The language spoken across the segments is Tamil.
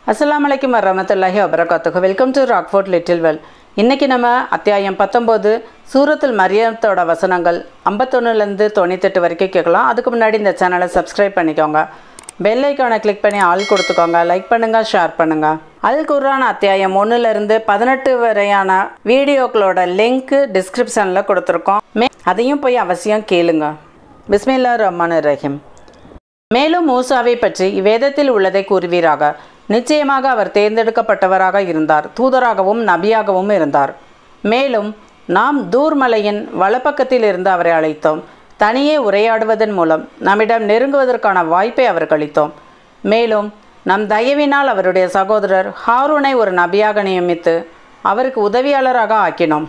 அஸ்ஸலாமு அலைக்கும் வரமத்துல்லாஹி வபரகாத்துக்கு welcome to Rockfort little well இன்றைக்கி நம்ம அத்தியாயம் பத்தொம்போது சூரத்துல் மரியத்தோட வசனங்கள் ஐம்பத்தொன்னுலேருந்து தொண்ணூத்தெட்டு வரைக்கும் கேட்கலாம் அதுக்கு முன்னாடி இந்த சேனலை சப்ஸ்கிரைப் பண்ணிக்கோங்க பெல் ஐக்கானை கிளிக் பண்ணி ஆள் கொடுத்துக்கோங்க லைக் பண்ணுங்கள் ஷேர் பண்ணுங்கள் அல் குர்ஆன் அத்தியாயம் ஒன்றுலேருந்து பதினெட்டு வரையான வீடியோக்களோட லிங்க் டிஸ்கிரிப்ஷனில் கொடுத்துருக்கோம் மே அதையும் போய் அவசியம் கேளுங்க பிஸ்மில்லா ரஹ்மான் ரஹீம் மேலும் மூசாவை பற்றி இவ்வேதத்தில் உள்ளதை கூறுவீராக நிச்சயமாக அவர் தேர்ந்தெடுக்கப்பட்டவராக இருந்தார் தூதராகவும் நபியாகவும் இருந்தார் மேலும் நாம் தூர்மலையின் வலப்பக்கத்தில் இருந்து அவரை அழைத்தோம் தனியே உரையாடுவதன் மூலம் நம்மிடம் நெருங்குவதற்கான வாய்ப்பை அவருக்கு அளித்தோம் மேலும் நம் தயவினால் அவருடைய சகோதரர் ஹாரூனை ஒரு நபியாக நியமித்து அவருக்கு உதவியாளராக ஆக்கினோம்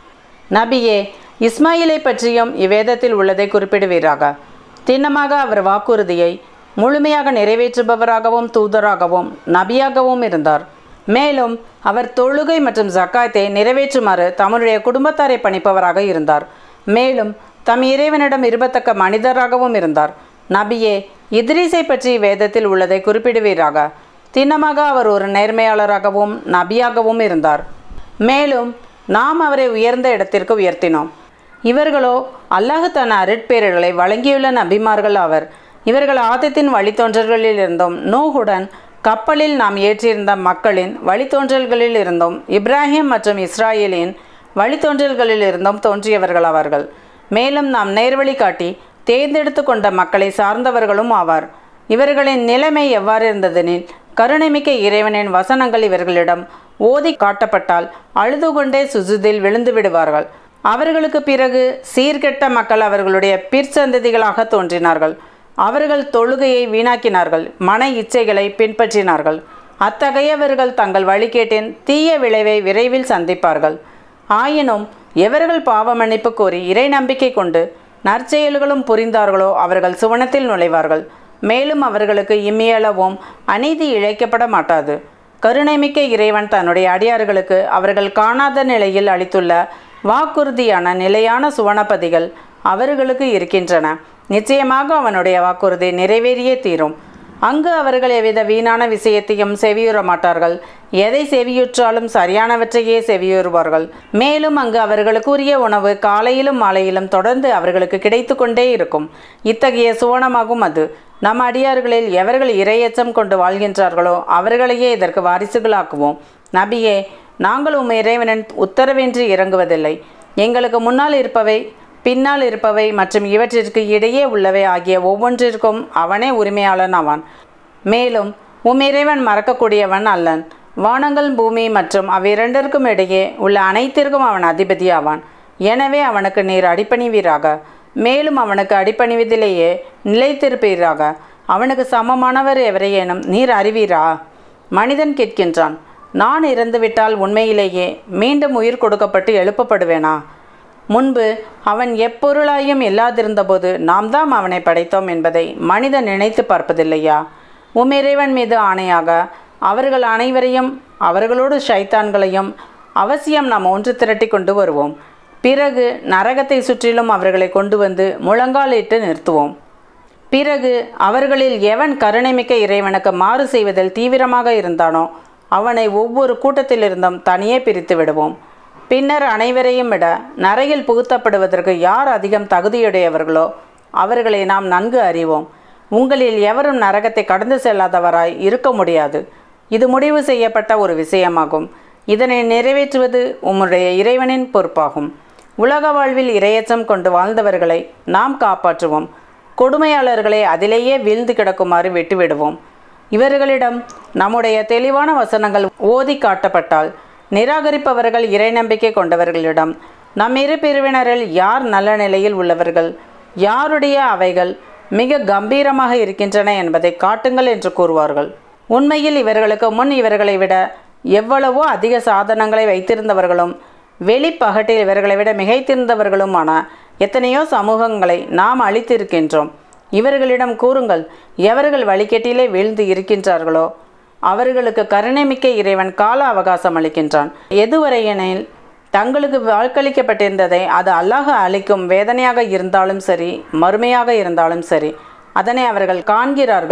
நபியே இஸ்மாயிலை பற்றியும் இவ்வேதத்தில் உள்ளதை குறிப்பிடுவீராக திண்ணமாக அவர் வாக்குறுதியை முழுமையாக நிறைவேற்றுபவராகவும் தூதராகவும் நபியாகவும் இருந்தார் மேலும் அவர் தொழுகை மற்றும் ஜக்காத்தை நிறைவேற்றுமாறு தம்முடைய குடும்பத்தாரை பணிப்பவராக இருந்தார் மேலும் தம் இறைவனிடம் இருபத்தக்க மனிதராகவும் இருந்தார் நபியே இத்ரீஸை பற்றி வேதத்தில் உள்ளதை குறிப்பிடுவீராக திண்ணமாக அவர் ஒரு நேர்மையாளராகவும் நபியாகவும் இருந்தார் மேலும் நாம் அவரை உயர்ந்த இடத்திற்கு உயர்த்தினோம் இவர்களோ அல்லாஹ் தன் அருட்பேறுகளை வழங்கியுள்ள நபிமார்கள் ஆவர் இவர்கள் ஆதத்தின் வழித்தோன்றல்களில் இருந்தும் நூஹுடன் கப்பலில் நாம் ஏற்றியிருந்த மக்களின் வழித்தோன்றல்களில் இருந்தும் இப்ராஹிம் மற்றும் இஸ்ராயேலின் வழித்தோன்றல்களில் இருந்தும் தோன்றியவர்கள் ஆவார்கள் மேலும் நாம் நேர்வழி காட்டி தேர்ந்தெடுத்து கொண்ட மக்களை சார்ந்தவர்களும் ஆவார் இவர்களின் நிலைமை எவ்வாறு இருந்ததெனில் கருணைமிக்க இறைவனின் வசனங்கள் இவர்களிடம் ஓதி காட்டப்பட்டால் அழுது கொண்டே சுஜுதில் விழுந்து விடுவார்கள் அவர்களுக்கு பிறகு சீர்கெட்ட மக்கள் அவர்களுடைய பிற்சந்ததிகளாக தோன்றினார்கள் அவர்கள் தொழுகையை வீணாக்கினார்கள் மன இச்சைகளை பின்பற்றினார்கள் அத்தகையவர்கள் தங்கள் வழிகேட்டின் தீய விளைவை விரைவில் சந்திப்பார்கள் ஆயினும் எவர்கள் பாவ மன்னிப்பு கோரி இறை நம்பிக்கை கொண்டு நற்செயல்களும் புரிந்தார்களோ அவர்கள் சுவனத்தில் நுழைவார்கள் மேலும் அவர்களுக்கு இம்மியளவும் அநீதி இழைக்கப்பட மாட்டாது கருணைமிக்க இறைவன் தன்னுடைய அடியார்களுக்கு அவர்கள் காணாத நிலையில் அளித்துள்ள வாக்குறுதியான நிலையான சுவனப்பதிகள் அவர்களுக்கு இருக்கின்றன நிச்சயமாக அவனுடைய வாக்குறுதி நிறைவேறியே தீரும் அங்கு அவர்கள் எவ்வித வீணான விஷயத்தையும் செவியுற மாட்டார்கள் எதை செவியுற்றாலும் சரியானவற்றையே செவியுறுவார்கள் மேலும் அங்கு அவர்களுக்கு உரிய உணவு காலையிலும் மாலையிலும் தொடர்ந்து அவர்களுக்கு கிடைத்து கொண்டே இருக்கும் இத்தகைய சுவனமாகும் அது நம் அடியார்களில் எவர்கள் இரையச்சம் கொண்டு வாழ்கின்றார்களோ அவர்களையே இதற்கு வாரிசுகளாக்குவோம் நபியே நாங்கள் உம் இறைவனின் உத்தரவின்றி இறங்குவதில்லை எங்களுக்கு முன்னால் இருப்பவை பின்னால் இருப்பவை மற்றும் இவற்றிற்கு இடையே உள்ளவை ஆகிய ஒவ்வொன்றிற்கும் அவனே உரிமையாளன் ஆவான் மேலும் உம் இறைவன் மறக்கக்கூடியவன் அல்லன் வானங்கள் பூமி மற்றும் அவ்விரண்டிற்கும் இடையே உள்ள அனைத்திற்கும் அவன் அதிபதி ஆவான் எனவே அவனுக்கு நீர் அடிப்பணிவீராக மேலும் அவனுக்கு அடிப்பணிவதிலேயே நிலைத்திருப்பீராக அவனுக்கு சமமானவர் எவரையேனும் நீர் அறிவீரா மனிதன் கேட்கின்றான் நான் இறந்துவிட்டால் உண்மையிலேயே மீண்டும் உயிர் கொடுக்கப்பட்டு எழுப்பப்படுவேனா முன்பு அவன் எப்பொருளாயும் இல்லாதிருந்தபோது நாம் தான் அவனை படைத்தோம் என்பதை மனிதன் நினைத்து பார்ப்பதில்லையா உம் இறைவன் மீது ஆணையாக அவர்கள் அனைவரையும் அவர்களோடு ஷைத்தான்களையும் அவசியம் நாம் ஒன்று திரட்டி கொண்டு வருவோம் பிறகு நரகத்தை சுற்றிலும் அவர்களை கொண்டு வந்து முழங்காலிட்டு நிறுத்துவோம் பிறகு அவர்களில் எவன் கருணைமிக்க இறைவனுக்கு மாறு செய்வதில் தீவிரமாக இருந்தானோ அவனை ஒவ்வொரு கூட்டத்திலிருந்தும் தனியே பிரித்து விடுவோம் பின்னர் அனைவரையும் விட நரையில் புகுத்தப்படுவதற்கு யார் அதிகம் தகுதியுடையவர்களோ அவர்களை நாம் நன்கு அறிவோம் உங்களில் எவரும் நரகத்தை கடந்து செல்லாதவராய் இருக்க முடியாது இது முடிவு செய்யப்பட்ட ஒரு விஷயமாகும் இதனை நிறைவேற்றுவது உம்முடைய இறைவனின் பொறுப்பாகும் உலக வாழ்வில் இரையச்சம் கொண்டு வாழ்ந்தவர்களை நாம் காப்பாற்றுவோம் கொடுமையாளர்களை அதிலேயே வீழ்ந்து கிடக்குமாறு விட்டுவிடுவோம் இவர்களிடம் நம்முடைய தெளிவான வசனங்கள் ஓதி காட்டப்பட்டால் நிராகரிப்பவர்கள் இறை நம்பிக்கை கொண்டவர்களிடம் நம் இரு பிரிவினரில் யார் நல்ல நிலையில் உள்ளவர்கள் யாருடைய அவைகள் மிக கம்பீரமாக இருக்கின்றன என்பதை காட்டுங்கள் என்று கூறுவார்கள் உண்மையில் இவர்களுக்கு முன் இவர்களை விட எவ்வளவோ அதிக சாதனங்களை வைத்திருந்தவர்களும் வெளிப்பகட்டில் இவர்களை விட மிகைத்திருந்தவர்களுமான எத்தனையோ சமூகங்களை நாம் அளித்திருக்கின்றோம் இவர்களிடம் கூறுங்கள் எவர்கள் வழிகேட்டிலே வீழ்ந்து இருக்கின்றார்களோ அவர்களுக்கு கருணைமிக்க இறைவன் கால அவகாசம் அளிக்கின்றான் எதுவரையெனில் தங்களுக்கு வாக்களிக்கப்பட்டிருந்ததை அது அல்லாஹ் அளிக்கும் வேதனையாக இருந்தாலும் சரி மறுமையாக இருந்தாலும் சரி அதனை அவர்கள் காண்கிறார்கள்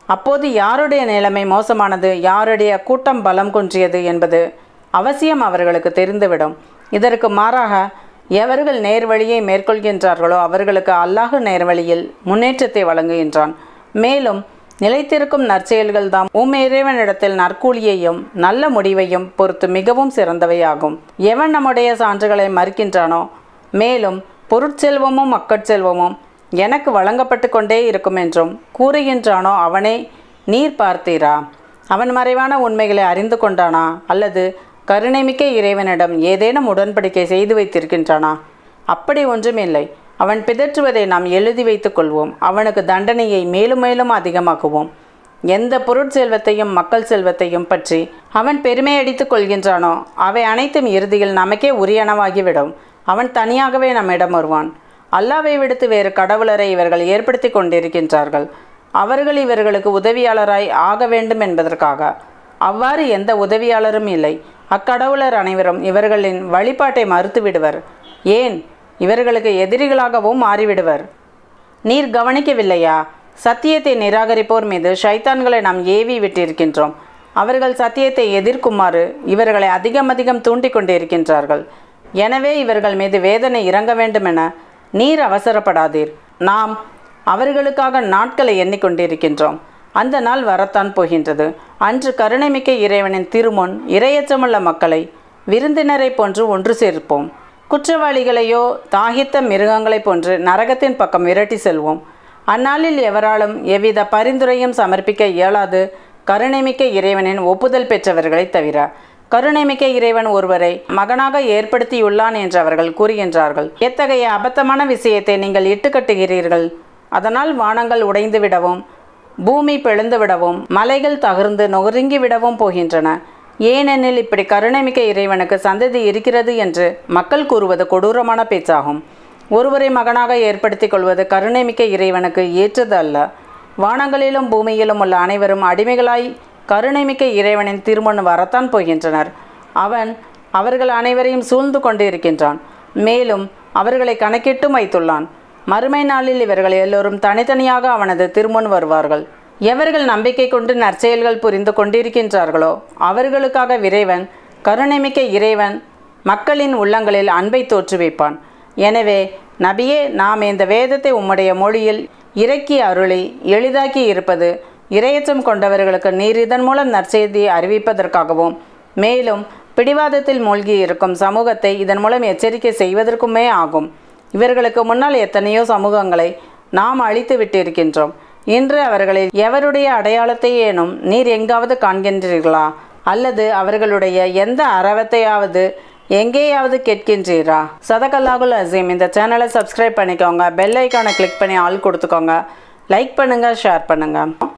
அப்போது யாருடைய நிலைமை மோசமானது யாருடைய கூட்டம் பலம் குன்றியது என்பது அவசியம் அவர்களுக்கு தெரிந்துவிடும் இதற்கு மாறாக எவர்கள் நேர்வழியை மேற்கொள்கின்றார்களோ அவர்களுக்கு அல்லாஹ் நேர்வழியில் முன்னேற்றத்தை வழங்குகின்றான் மேலும் நிலைத்திருக்கும் நற்செயல்கள் தாம் உம் இறைவனிடத்தில் நற்கூலியையும் நல்ல முடிவையும் பொறுத்து மிகவும் சிறந்தவையாகும் எவன் நம்முடைய சான்றுகளை மறுக்கின்றானோ மேலும் பொருட்செல்வமும் மக்கட்செல்வமும் எனக்கு வழங்கப்பட்டு கொண்டே இருக்கும் என்றும் கூறுகின்றானோ அவனே நீர் பார்த்தீரா அவன் மறைவான உண்மைகளை அறிந்து கொண்டானா அல்லது கருணைமிக்க இறைவனிடம் ஏதேனும் உடன்படிக்கை செய்து வைத்திருக்கின்றானா அப்படி ஒன்றுமில்லை அவன் பிதற்றுவதை நாம் எழுதி வைத்துக் கொள்வோம் அவனுக்கு தண்டனையை மேலும் மேலும் அதிகமாக்குவோம் எந்த பொருட்செல்வத்தையும் மக்கள் செல்வத்தையும் பற்றி அவன் பெருமை அடித்துக் கொள்கின்றானோ அவை அனைத்தும் இறுதியில் நமக்கே உரியனவாகிவிடும் அவன் தனியாகவே நம்மிடம் வருவான் அல்லாவை விடுத்து வேறு கடவுளரை இவர்கள் ஏற்படுத்தி கொண்டிருக்கின்றார்கள் அவர்கள் இவர்களுக்கு உதவியாளராய் ஆக வேண்டும் என்பதற்காக அவ்வாறு எந்த உதவியாளரும் இல்லை அக்கடவுளர் அனைவரும் இவர்களின் வழிபாட்டை மறுத்து விடுவர் ஏன் இவர்களுக்கு எதிரிகளாகவும் மாறிவிடுவர் நீர் கவனிக்கவில்லையா சத்தியத்தை நிராகரிப்போர் மீது ஷைத்தான்களை நாம் ஏவி விட்டிருக்கின்றோம் அவர்கள் சத்தியத்தை எதிர்க்குமாறு இவர்களை அதிகம் அதிகம் தூண்டிக் கொண்டிருக்கின்றார்கள் எனவே இவர்கள் மீது வேதனை இறங்க வேண்டுமென நீர் அவசரப்படாதீர் நாம் அவர்களுக்காக நாட்களை எண்ணிக்கொண்டிருக்கின்றோம் அந்த நாள் வரத்தான் போகின்றது அன்று கருணைமிக்க இறைவனின் திருமுன் இரையச்சமுள்ள மக்களை விருந்தினரை போன்று ஒன்று சேர்ப்போம் குற்றவாளிகளையோ தாகித்த மிருகங்களைப் போன்று நரகத்தின் பக்கம் விரட்டி செல்வோம் அந்நாளில் எவராலும் எவ்வித பரிந்துரையும் சமர்ப்பிக்க இயலாது கருணைமிக்க இறைவனின் ஒப்புதல் பெற்றவர்களை தவிர கருணைமிக்க இறைவன் ஒருவரை மகனாக ஏற்படுத்தியுள்ளான் என்று அவர்கள் கூறுகின்றார்கள் எத்தகைய அபத்தமான விஷயத்தை நீங்கள் இட்டுக்கட்டுகிறீர்கள் அதனால் வானங்கள் உடைந்து விடவும் பூமி பிளந்து விடவும் மலைகள் தகர்ந்து நொறுங்கி விடவும் போகின்றன ஏனெனில் இப்படி கருணைமிக்க இறைவனுக்கு சந்ததி இருக்கிறது என்று மக்கள் கூறுவது கொடூரமான பேச்சாகும் ஒருவரை மகனாக ஏற்படுத்திக் கொள்வது கருணைமிக்க இறைவனுக்கு ஏற்றது அல்ல வானங்களிலும் பூமியிலும் உள்ள அனைவரும் அடிமைகளாய் கருணைமிக்க இறைவனின் திருமண் வரத்தான் போகின்றனர் அவன் அவர்கள் அனைவரையும் சூழ்ந்து கொண்டு இருக்கின்றான் மேலும் அவர்களை கணக்கிட்டும் வைத்துள்ளான் மறுமை நாளில் இவர்கள் எல்லோரும் தனித்தனியாக அவனது திருமுன் வருவார்கள் எவர்கள் நம்பிக்கை கொண்டு நற்செயல்கள் புரிந்து கொண்டிருக்கின்றார்களோ அவர்களுக்காக விரைவன் கருணைமிக்க இறைவன் மக்களின் உள்ளங்களில் அன்பை தோற்றுவிப்பான் எனவே நபியே நாம் இந்த வேதத்தை உம்முடைய மொழியில் இறக்கி அருளி எளிதாக்கி இருப்பது இரையச்சம் கொண்டவர்களுக்கு நீர் இதன் மூலம் நற்செய்தியை அறிவிப்பதற்காகவும் மேலும் பிடிவாதத்தில் மூழ்கி இருக்கும் சமூகத்தை இதன் மூலம் எச்சரிக்கை செய்வதற்குமே ஆகும் இவர்களுக்கு முன்னால் எத்தனையோ சமூகங்களை நாம் அழித்து விட்டிருக்கின்றோம் இன்று அவர்களில் எவருடைய அடையாளத்தை ஏனும் நீர் எங்காவது காண்கின்றீர்களா அல்லது அவர்களுடைய எந்த அறவத்தையாவது எங்கேயாவது கேட்கின்றீரா சதகல்லாகுல் அசீம் இந்த சேனலை சப்ஸ்கிரைப் பண்ணிக்கோங்க பெல் ஐக்கானை கிளிக் பண்ணி ஆள் கொடுத்துக்கோங்க லைக் பண்ணுங்கள் ஷேர் பண்ணுங்கள்